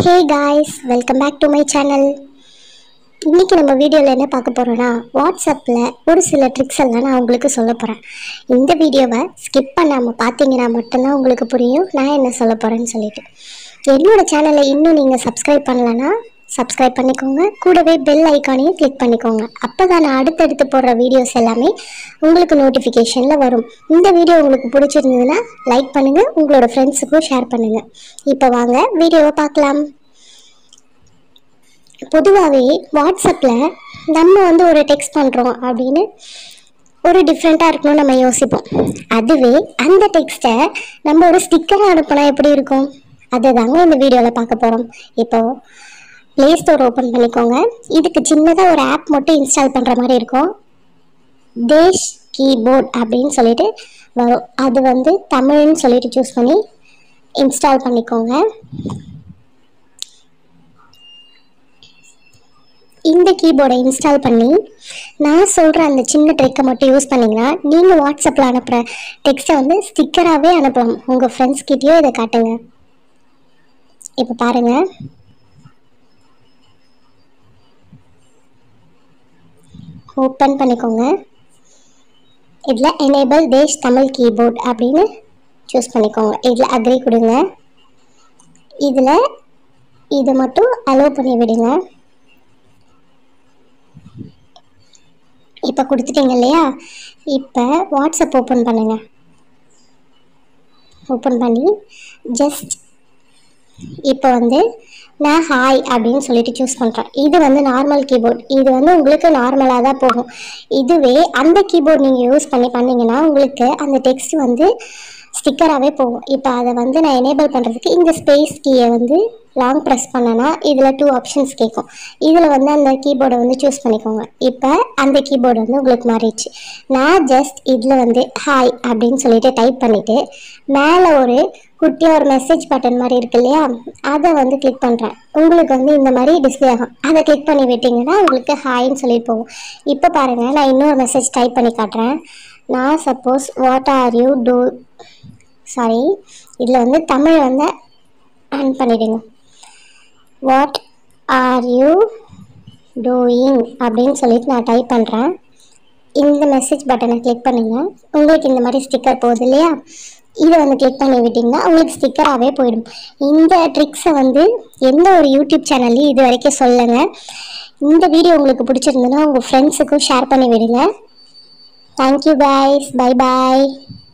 hey guys welcome back to my channel இன்றைக்கி நம்ம வீடியோவில் என்ன பார்க்க போகிறோன்னா வாட்ஸ்அப்பில் ஒரு சில ட்ரிக்ஸ் எல்லாம் நான் உங்களுக்கு சொல்ல போகிறேன் இந்த வீடியோவை ஸ்கிப் பண்ணாமல் பார்த்தீங்கன்னா மட்டும்தான் உங்களுக்கு புரியும் நான் என்ன சொல்ல போகிறேன்னு சொல்லிட்டு என்னோட சேனலை இன்னும் நீங்கள் சப்ஸ்கிரைப் பண்ணலைன்னா சப்ஸ்கிரைப் பண்ணிக்கோங்க கூடவே பெல் ஐக்கானையும் கிளிக் பண்ணிக்கோங்க அப்போ தான் நான் அடுத்தடுத்து போடுற வீடியோஸ் எல்லாமே உங்களுக்கு நோட்டிஃபிகேஷனில் வரும் இந்த வீடியோ உங்களுக்கு பிடிச்சிருந்ததுன்னா லைக் பண்ணுங்கள் உங்களோட ஃப்ரெண்ட்ஸுக்கும் ஷேர் பண்ணுங்கள் இப்போ வாங்க வீடியோவை பார்க்கலாம் பொதுவாகவே வாட்ஸ்அப்பில் நம்ம வந்து ஒரு டெக்ஸ்ட் பண்ணுறோம் அப்படின்னு ஒரு டிஃப்ரெண்ட்டாக இருக்கணும்னு நம்ம யோசிப்போம் அதுவே அந்த டெக்ஸ்ட்டை நம்ம ஒரு ஸ்டிக்கராக அனுப்பினா எப்படி இருக்கும் அதை தாங்க இந்த வீடியோவில் பார்க்க போகிறோம் இப்போ ப்ளே ஸ்டோர் ஓப்பன் பண்ணிக்கோங்க இதுக்கு சின்னதாக ஒரு ஆப் மட்டும் இன்ஸ்டால் பண்ணுற மாதிரி இருக்கும் தேஷ் கீபோர்ட் அப்படின்னு சொல்லிட்டு வரும் அது வந்து தமிழ்னு சொல்லிட்டு சூஸ் பண்ணி இன்ஸ்டால் பண்ணிக்கோங்க இந்த கீபோர்டை இன்ஸ்டால் பண்ணி நான் சொல்கிற அந்த சின்ன ட்ரிக்கை மட்டும் யூஸ் பண்ணிங்கன்னா நீங்கள் வாட்ஸ்அப்பில் அனுப்புகிற டெக்ஸ்ட்டை வந்து ஸ்டிக்கராகவே அனுப்பலாம் உங்கள் ஃப்ரெண்ட்ஸ் கிட்டேயோ இதை காட்டுங்க இப்போ பாருங்கள் ஓப்பன் பண்ணிக்கோங்க இதில் எனேபிள் தேஷ் தமிழ் கீபோர்ட் அப்படின்னு சூஸ் பண்ணிக்கோங்க இதில் அக்ரி கொடுங்க இதில் இதை மட்டும் அலோவ் பண்ணி விடுங்க இப்போ கொடுத்துட்டீங்க இல்லையா இப்போ வாட்ஸ்அப் ஓப்பன் பண்ணுங்க ஓப்பன் பண்ணி ஜஸ்ட் இப்போ வந்து நான் ஹாய் அப்படின்னு சொல்லிட்டு சூஸ் பண்ணுறேன் இது வந்து நார்மல் கீபோர்ட் இது வந்து உங்களுக்கு நார்மலாக தான் போகும் இதுவே அந்த கீபோர்ட் நீங்கள் யூஸ் பண்ணி பண்ணீங்கன்னா உங்களுக்கு அந்த டெக்ஸ்ட் வந்து ஸ்டிக்கராகவே போகும் இப்போ அதை வந்து நான் எனேபிள் பண்ணுறதுக்கு இந்த ஸ்பேஸ் கீயை வந்து லாங் ப்ரெஸ் பண்ணனா இதில் டூ ஆப்ஷன்ஸ் கேட்கும் இதில் வந்து அந்த கீபோர்டை வந்து சூஸ் பண்ணிக்கோங்க இப்போ அந்த கீபோர்டு வந்து உங்களுக்கு மாறிடுச்சு நான் ஜஸ்ட் இதில் வந்து ஹாய் அப்படின்னு சொல்லிட்டு டைப் பண்ணிவிட்டு மேலே ஒரு குட்டியாக ஒரு மெசேஜ் பட்டன் மாதிரி இருக்கு இல்லையா அதை வந்து கிளிக் பண்ணுறேன் உங்களுக்கு வந்து இந்த மாதிரி டிஸ்பிளே ஆகும் அதை கிளிக் பண்ணி விட்டிங்கன்னா உங்களுக்கு ஹாய்ன்னு சொல்லிட்டு போகும் இப்போ பாருங்கள் நான் இன்னொரு மெசேஜ் டைப் பண்ணி காட்டுறேன் நான் suppose what are you do sorry இதில் வந்து தமிழ் வந்து ஆன் பண்ணிடுங்க வாட் ஆர் யூ டூயிங் அப்படின்னு சொல்லிட்டு நான் டைப் பண்ணுறேன் இந்த மெசேஜ் பட்டனை கிளிக் பண்ணுங்க உங்களுக்கு இந்த மாதிரி ஸ்டிக்கர் போகுது இல்லையா இதை வந்து கிளிக் பண்ணி விட்டிங்கன்னா உங்களுக்கு ஸ்டிக்கராகவே போயிடும் இந்த ட்ரிக்ஸை வந்து எந்த ஒரு யூடியூப் சேனல்லையும் இது வரைக்கும் சொல்லுங்க இந்த வீடியோ உங்களுக்கு பிடிச்சிருந்ததுன்னா உங்கள் ஃப்ரெண்ட்ஸுக்கும் ஷேர் பண்ணி விடுங்க தேங்க்யூ பாய்ஸ் பை பாய்